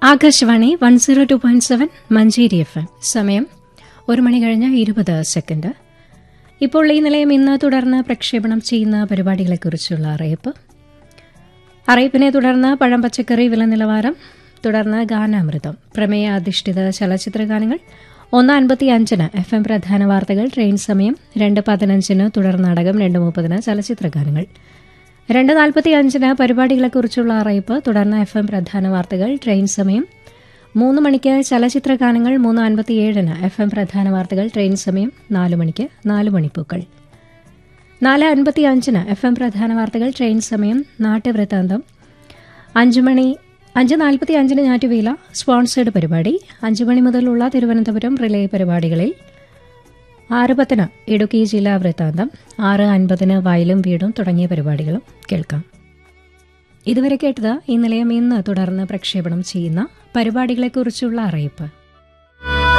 Akashvani one zero two point seven Manjeri F M സമയം ഒരു മണി കഴിഞ്ഞ് ഇരുപത് സെക്കൻഡ് ഇപ്പോൾ ഈ നിലയം ഇന്ന് തുടർന്ന് പ്രക്ഷേപണം ചെയ്യുന്ന പരിപാടികളെക്കുറിച്ചുള്ള അറിയിപ്പ് അറിയിപ്പിനെ തുടർന്ന് പഴം പച്ചക്കറി വില നിലവാരം തുടർന്ന് ഗാനാമൃതം പ്രമേയ അധിഷ്ഠിത ചലച്ചിത്ര ഗാനങ്ങൾ ഒന്ന് അൻപത്തി അഞ്ചിന് എഫ് എം പ്രധാന വാർത്തകൾ ട്രെയിൻ സമയം രണ്ട് പതിനഞ്ചിന് തുടർ നാടകം രണ്ട് മുപ്പതിന് ചലച്ചിത്ര ഗാനങ്ങൾ രണ്ട് നാൽപ്പത്തി അഞ്ചിന് പരിപാടികളെക്കുറിച്ചുള്ള അറിയിപ്പ് തുടർന്ന് എഫ് എം പ്രധാന വാർത്തകൾ ട്രെയിൻ സമയം മൂന്ന് മണിക്ക് ചലച്ചിത്ര ഗാനങ്ങൾ മൂന്ന് അൻപത്തിയേഴിന് എഫ് എം പ്രധാന വാർത്തകൾ ട്രെയിൻ സമയം നാല് മണിക്ക് നാല് മണിപ്പൂക്കൾ നാല് അൻപത്തി അഞ്ചിന് എഫ് എം പ്രധാന വാർത്തകൾ ട്രെയിൻ സമയം നാട്യവൃത്താന്തം അഞ്ച് മണി അഞ്ച് നാൽപ്പത്തി അഞ്ചിന് ഞാറ്റുവേല സ്പോൺസേഡ് പരിപാടി അഞ്ച് മണി മുതലുള്ള തിരുവനന്തപുരം റിലേ പരിപാടികളിൽ ആറ് പത്തിന് ഇടുക്കി ജില്ലാ വൃത്താന്തം ആറ് അൻപതിന് വയലും വീടും തുടങ്ങിയ പരിപാടികളും കേൾക്കാം ഇതുവരെ കേട്ടത് ഈ നിലയം ഇന്ന് തുടർന്ന് പ്രക്ഷേപണം ചെയ്യുന്ന പരിപാടികളെക്കുറിച്ചുള്ള അറിയിപ്പ്